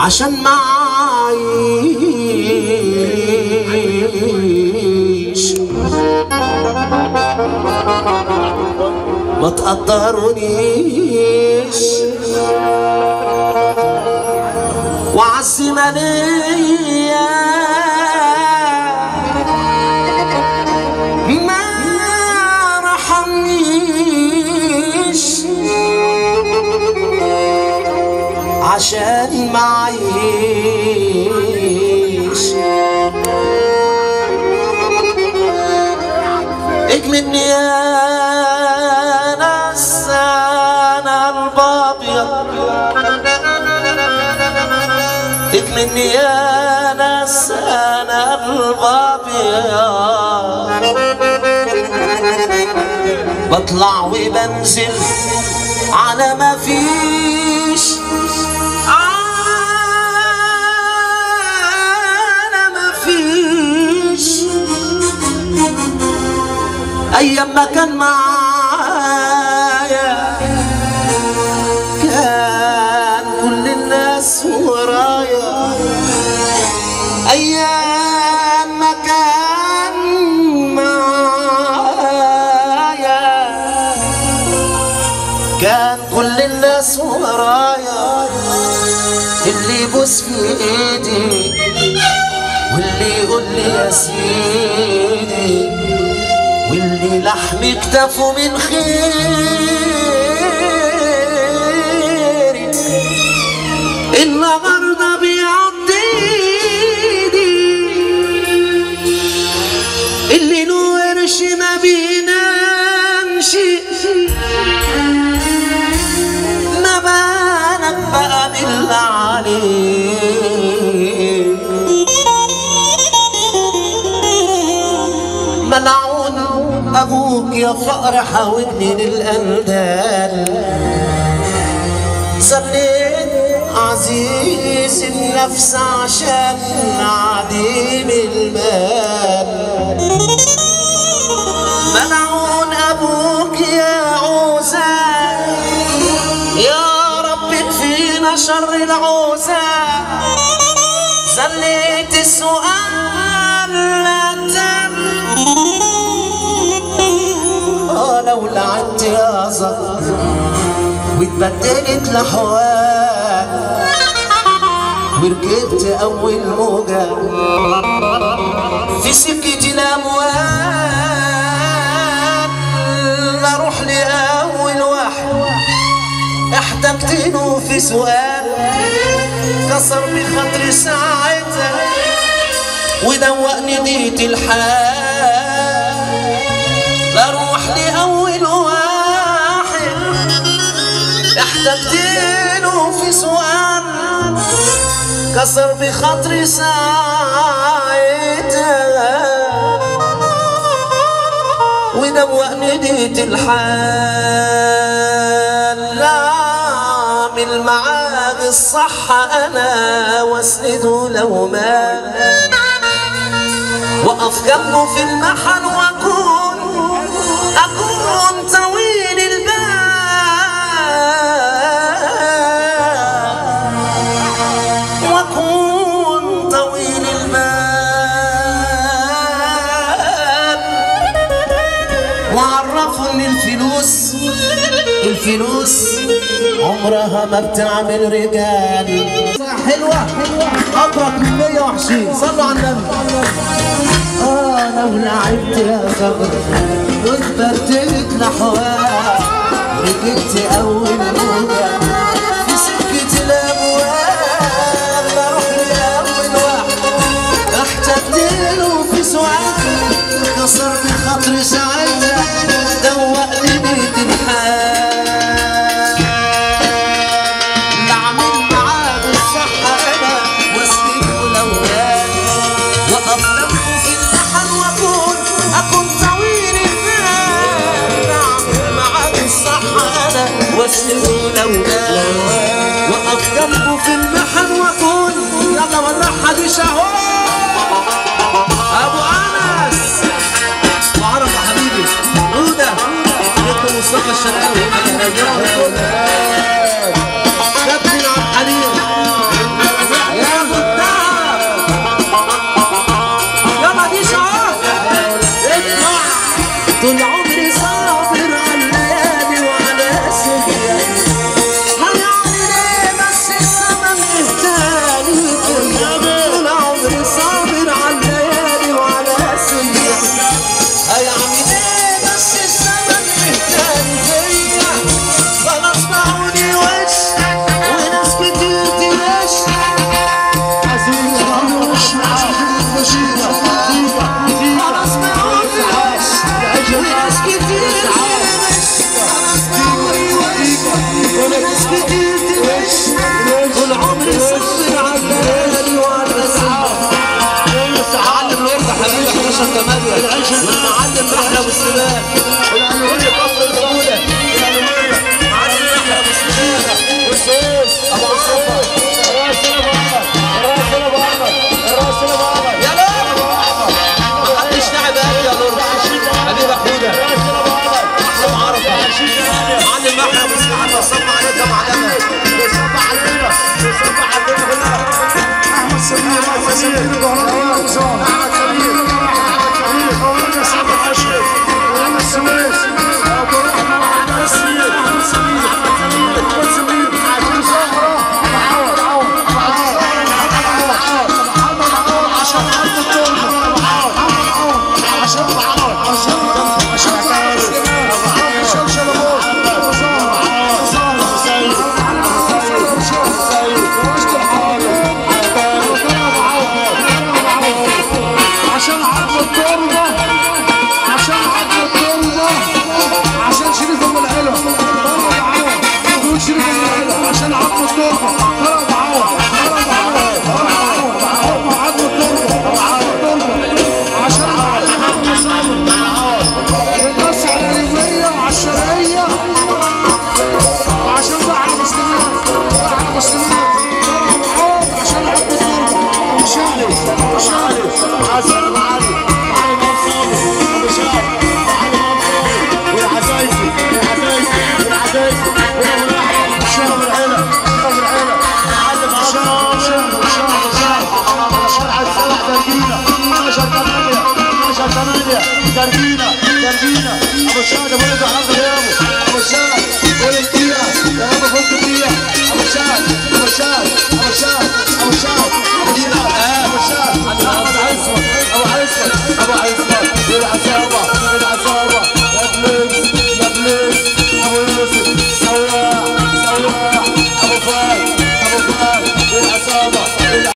عشان معيش ما تقدرونيش وعزم ليا ما رحمنيش عشان معيش اجملني يا ناس انا الابيض اجملني يا ناس انا الابيض بطلع وبنزل على ما فيش على ما فيش ايام ما كان معايا كان كل الناس ورايا ايام ما كان معايا كان كل الناس ورايا اللي يبوس في ايدي واللي يقول لي يا سيدي واللي لحم اكتفه من خيري النهارده بيعضيني اللي له قرش ما بينامش ما بالك بقى بالله عليك ملعون ابوك يا فقر حاولني للاندال صليت عزيز النفس عشان عديم المال ملعون ابوك يا عوزة يا رب اكفينا شر العوزة زليت السؤال لا تم اه لو لعنت يا زهر واتبدلت الاحوال وركبت اول موجة في سكة الاموال اروح لاول واحد احتجت له في سؤال كسر بخاطري ساعتها ودوقني ديت الحال اروح لاول واحد احتجت له في سؤال كسر بخاطري ساعتها ودوقني ديت الحال اعمل معاه الصح انا واسنده لو ما واقف جنبه في المحن واكون اكون طويل البال واكون طويل البال وعرفوا ان الفلوس الفلوس عمرها ما بتعمل رجال حلوة أبرك من 120 صلوا على النبي آه لو لعبت يا صبر واتبدلت لحوال ركبت أول موجة في سكة الأموال بروح لأول واحد احتجت له في سؤال كسر من خاطري ساعتها دوقني بيت الحال بعمل معاه الصح انا واسنده لو كان واقف جنبه في اللحن واكون اكون طويل البال بعمل معاه الصح انا واسنده لو كان واقف جنبه في المحن واكون يلا ونرحب شهو ابو انس وعرف يا حبيبي عودة دكتور مصطفى الشرقاوي كابتن عبد الحليم والمعلم محلى والسلام الألوية كفر الأولى الألوية معلم محلى والسلام والسوس أبو عرفة يا لور محدش تعب قلبي يا لور حبيب حودة أحلى عرفة معلم محلى والسلام صب عليك يا معلمة صب علينا صب علينا كلها احمد سمير احمد سمير ظهران الوزاره احمد سمير احمد سمير خوالنا سعد الحشر احمد سويس ابو رحمه احمد سمير احمد سمير احمد سمير احمد سمير عشان زهره معاود عوض محمد عوض عشان حد التربه محمد عوض عشان معاود عشان عشان عشان شلبوت ابو زهره ابو زهره سيد سيد سيد وسط الحاره عشان عظم التربة عشان عظم التربة عشان شريف ام العلا ضرب عوض دول شريف ام العلا عشان عظم التربة ضرب عوض ضرب عوض ضرب عوض عوض عظم التربة عظم التربة عشان عظم الصبر الناس على الرمية وعلى الشرقية وعشان بقى على المسلمين بقى على المسلمين ضرب عوض عشان عظم التربة مش علي مش علي عشان معالي معالي منصور مش علي معالي منصور والعزايزي والعزايزي والعزايزي والأولاد الشهر العيلة الشهر العيلة معلم عشان الشهر الشهر الشهر الشهر السبع تربينا 12 8 12 8 تربينا تربينا ابو الشهر ابو رزق عبد غيابه ابو الشهر قول الدقيقة يا رب فك الدقيقة ابو الشهر ابو الشهر ابو الشهر ابو الشهر ابو الشهر ابو الشهر ابو عصمت ابو عصمت ابو عصمت والعصابة والعصابة يا بليز يا بليز ابو يوسف سواح سواح ابو فهد